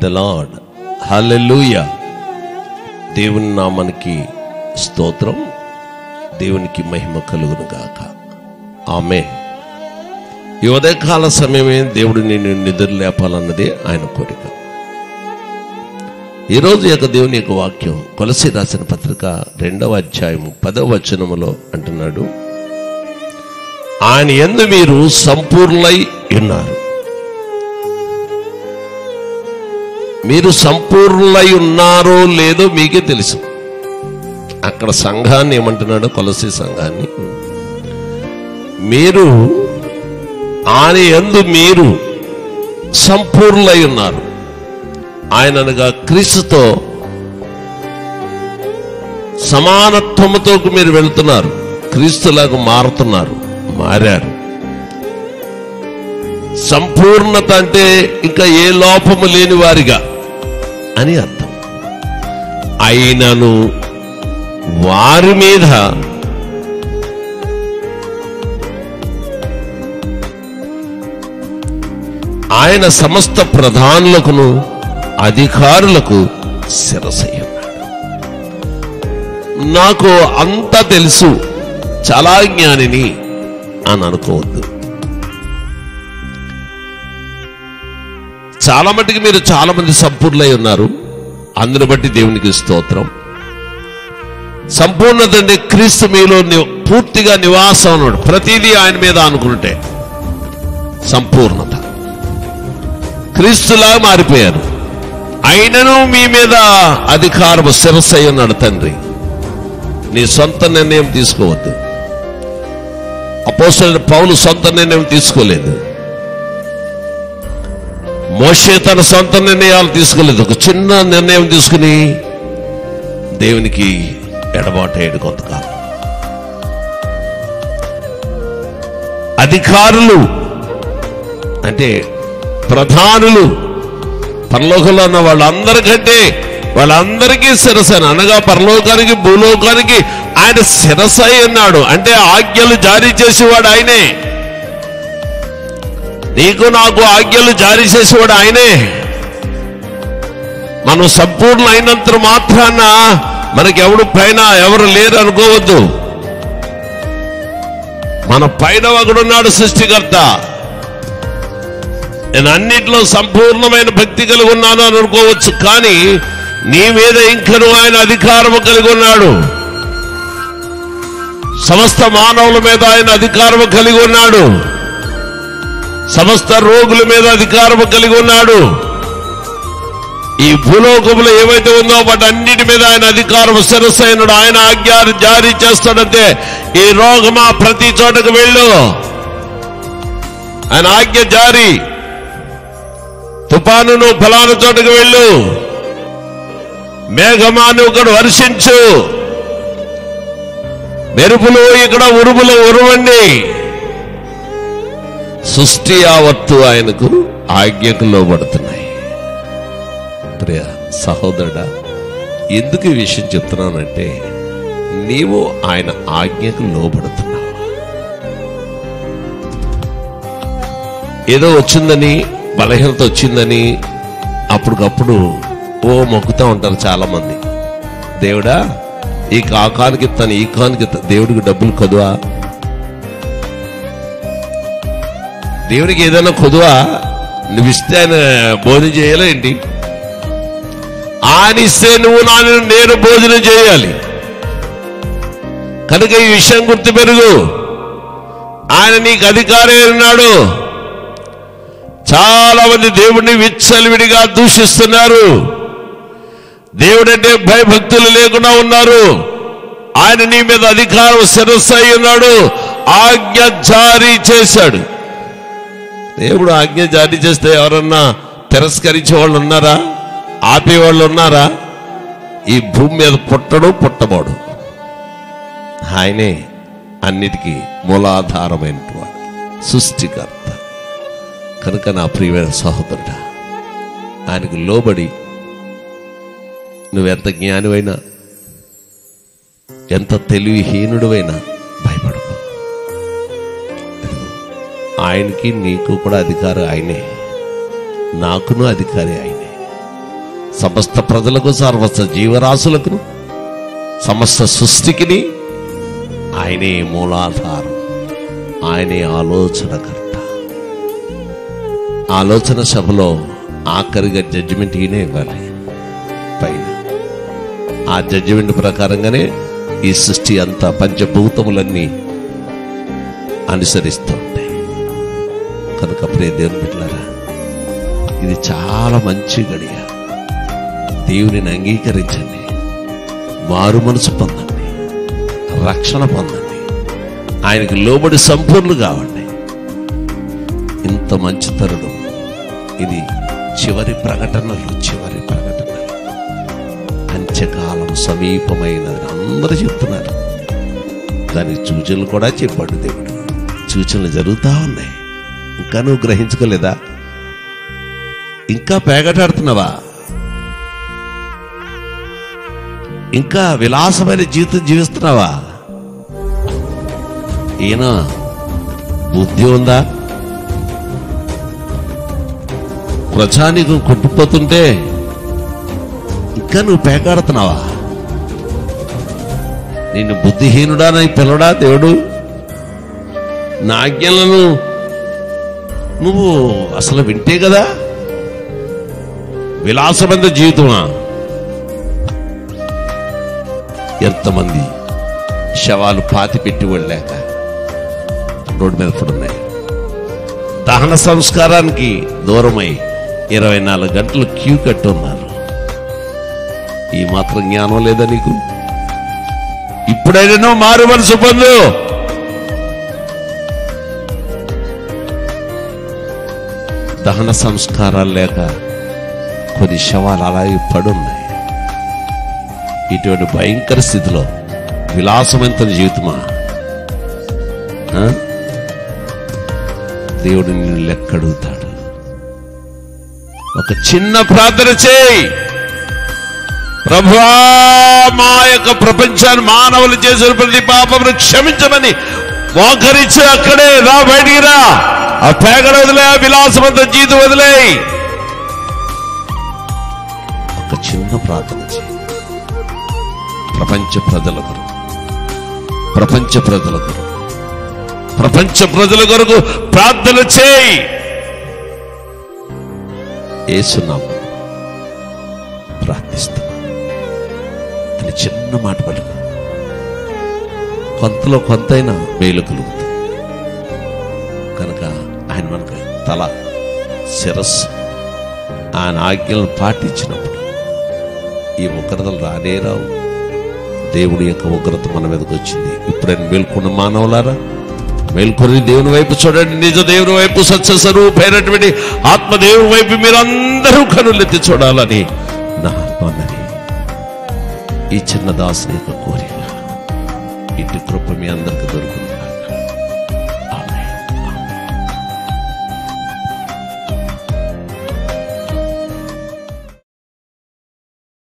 The lord హల్లెలూయా దేవుని నామానికి స్తోత్రం దేవునికి మహిమ కలుగును గాక ఆమె ఈ ఉదయకాల సమయమే దేవుడు నేను నిద్ర లేపాలన్నదే ఆయన కోరిక ఈరోజు యొక్క దేవుని యొక్క వాక్యం కొలసి రాసిన పత్రిక రెండవ అధ్యాయము పదవ వచనములో అంటున్నాడు ఆయన ఎందు మీరు సంపూర్ణై ఉన్నారు మీరు సంపూర్ణై ఉన్నారో లేదో మీకే తెలుసు అక్కడ సంఘాన్ని ఏమంటున్నాడు కొలసి సంఘాన్ని మీరు ఆయన ఎందు మీరు సంపూర్ణై ఉన్నారు ఆయన అనగా క్రీస్తుతో సమానత్వముతో మీరు వెళ్తున్నారు క్రీస్తులాగా మారుతున్నారు మారారు సంపూర్ణత అంటే ఇంకా ఏ లోపము లేని వారిగా అని అర్థం అయినను వారి మీద ఆయన సమస్త ప్రధానులకును అధికారులకు శిరసయ్య నాకు అంత తెలుసు చాలా జ్ఞానిని అని అనుకోవద్దు చాలా మటుకు మీరు చాలా మంది సంపూర్ణై ఉన్నారు అందుని బట్టి దేవునికి స్తోత్రం సంపూర్ణత అంటే క్రీస్తు మీలో ని- పూర్తిగా నివాసం అన్నాడు ప్రతిదీ ఆయన మీద అనుకుంటే సంపూర్ణత క్రీస్తులా మారిపోయారు అయినను మీ మీద అధికారం శిరస్సు అయి ఉన్నాడు తండ్రి నీ సొంత నిర్ణయం తీసుకోవద్దు అపోసల పౌలు సొంత నిర్ణయం తీసుకోలేదు మోషే తన సొంత నిర్ణయాలు తీసుకోలేదు ఒక చిన్న నిర్ణయం తీసుకుని దేవునికి ఎడబాటయ్యాడు కొంతకాలం అధికారులు అంటే ప్రధానులు పరలోకంలో ఉన్న వాళ్ళందరికంటే వాళ్ళందరికీ శిరసన అనగా పరలోకానికి భూలోకానికి ఆయన శిరస అయి ఉన్నాడు అంటే ఆజ్ఞలు జారీ చేసేవాడు ఆయనే నీకు నాకు ఆజ్ఞలు జారీ చేసేవాడు ఆయనే మనం సంపూర్ణ అయినంత మాత్రాన మనకి ఎవడు పైన ఎవరు లేరు అనుకోవద్దు మన పైన ఒకడున్నాడు సృష్టికర్త నేను అన్నిట్లో సంపూర్ణమైన భక్తి కలిగి ఉన్నాను అని అనుకోవచ్చు కానీ నీ మీద ఇంకను ఆయన అధికారము కలిగి ఉన్నాడు సమస్త మానవుల మీద ఆయన అధికారము కలిగి ఉన్నాడు సమస్త రోగుల మీద అధికారము కలిగి ఉన్నాడు ఈ భూలోకములో ఏవైతే ఉందో వాటన్నిటి మీద ఆయన అధికారం శిరస్సు అయినాడు ఆయన ఆజ్ఞ జారీ చేస్తాడంతే ఈ రోగమా ప్రతి చోటకు వెళ్ళు ఆయన ఆజ్ఞ జారీ తుపానును ఫలానా చోటకు వెళ్ళు మేఘమాను ఇక్కడ వర్షించు మెరుపులు ఇక్కడ ఉరుములు ఉరువండి సృష్టి యావత్తు ఆయనకు ఆజ్ఞకు లోబడుతున్నాయి ప్రియ సహోదరుడా ఎందుకు ఈ విషయం చెప్తున్నానంటే నీవు ఆయన ఆజ్ఞకు లోబడుతున్నావు ఏదో వచ్చిందని బలహీనత వచ్చిందని అప్పటికప్పుడు ఓ మొక్కుతూ ఉంటారు చాలా మంది దేవుడా ఈ కాకానికి ఇస్తాను ఈ కానికి ఇస్తాను దేవుడికి డబ్బులు కొదువా దేవుడికి ఏదైనా కొదువా నువ్వు ఇస్తే ఆయన భోజనం చేయాలా ఏంటి ఆయన ఇస్తే నువ్వు నాన్న నేను భోజనం చేయాలి కనుక ఈ విషయం గుర్తు పెరుగు ఆయన నీకు అధికారి ఉన్నాడు చాలా మంది దేవుడిని విచ్చలవిడిగా దూషిస్తున్నారు దేవుడంటే భయభక్తులు లేకుండా ఉన్నారు ఆయన నీ మీద అధికారం శిరస్సు అయి ఉన్నాడు ఆజ్ఞ జారీ చేశాడు దేవుడు ఆజ్ఞ జారీ చేస్తే ఎవరన్నా తిరస్కరించే వాళ్ళు ఉన్నారా ఆపేవాళ్ళు ఉన్నారా ఈ భూమి మీద పుట్టడు పుట్టబోడు ఆయనే అన్నిటికీ మూలాధారమైనటువంటి సృష్టికర్త కనుక నా ప్రియమైన సహోదరుడా ఆయనకు లోబడి నువ్వెంత జ్ఞానివైనా ఎంత తెలివిహీనుడువైనా భయపడకు ఆయనకి నీకు కూడా అధికారం ఆయనే నాకును అధికారి ఆయనే సమస్త ప్రజలకు సర్వస్వ జీవరాశులకు సమస్త సృష్టికిని ఆయనే మూలాధారం ఆయనే ఆలోచనకర్త ఆలోచన సభలో ఆఖరిగా జడ్జిమెంట్ ఈయనే ఇవ్వాలి పైన ఆ జడ్జిమెంట్ ప్రకారంగానే ఈ సృష్టి అంతా పంచభూతములన్నీ అనుసరిస్తూ ఉంటాయి కనుక ప్రియ దేవుని బిడ్డలారా ఇది చాలా మంచి గడియ దేవునిని అంగీకరించండి మారు మనసు పొందండి రక్షణ పొందండి ఆయనకి లోబడి సంపూర్ణులు కావండి ఇంత మంచి తరుణం ఇది చివరి ప్రకటనలు చివరి ప్రకటనలు అంత్యకాలం సమీపమైనదని అందరూ చెప్తున్నారు దానికి సూచనలు కూడా చెప్పాడు దేవుడు సూచనలు జరుగుతూ ఉన్నాయి ఇంకా నువ్వు గ్రహించుకోలేదా ఇంకా పేగటాడుతున్నావా ఇంకా విలాసమైన జీవితం జీవిస్తున్నావా ఈయన బుద్ధి ఉందా ప్రజానికం కొట్టుకుపోతుంటే ఇంకా నువ్వు పేకాడుతున్నావా నిన్ను బుద్ధిహీనుడానని పిల్లడా దేవుడు నా ఆజ్ఞలను నువ్వు అసలు వింటే కదా విలాసమైన జీవితమా ఎంతమంది శవాలు పాతి పెట్టి వెళ్ళాక రోడ్డు మీద పడున్నాయి దహన సంస్కారానికి దూరమై ఇరవై నాలుగు గంటలు క్యూ కట్టి ఉన్నారు ఈ మాత్రం జ్ఞానం లేదా నీకు ఇప్పుడైనా మారు మనసు పొందు దహన సంస్కారాలు లేక కొన్ని శవాలు అలాగే పడున్నాయి ఇటువంటి భయంకర స్థితిలో విలాసవంత జీవితమా ఆ? దేవుడు నిన్ను లెక్కడుగుతాడు ఒక చిన్న ప్రార్థన చేయి ప్రభువా మా యొక్క ప్రపంచాన్ని మానవులు చేసిన ప్రతి పాపమును క్షమించమని మోకరించి అక్కడే రా బయటికి రా ఆ పేగడ వదిలే ఆ విలాసవంత జీవితం వదిలే ఒక చిన్న ప్రార్థన చేయి ప్రపంచ ప్రజల కొరకు ప్రపంచ ప్రజల కొరకు ప్రపంచ ప్రజల కొరకు ప్రార్థన చేయి ఏసునాము ప్రార్థిస్తున్నా అని చిన్న మాట పలుకు కొంతలో కొంతైనా మేలు కలుగుతుంది కనుక ఆయన మనకు తల శిరస్సు ఆయన ఆజ్ఞలను పాటించినప్పుడు ఈ ఉగ్రతలు రానే రావు దేవుడి యొక్క ఉగ్రత మన మీదకి వచ్చింది ఇప్పుడైనా మేల్కొన్న మానవులారా మేల్కొని దేవుని వైపు చూడండి నిజ దేవుని వైపు సత్య స్వరూపైనటువంటి ఆత్మదేవుని వైపు మీరందరూ కనులెత్తి చూడాలని నా మనవి ఈ చిన్న దాసుని యొక్క కోరిక ఇటు కృప మీ అందరికి దొరుకును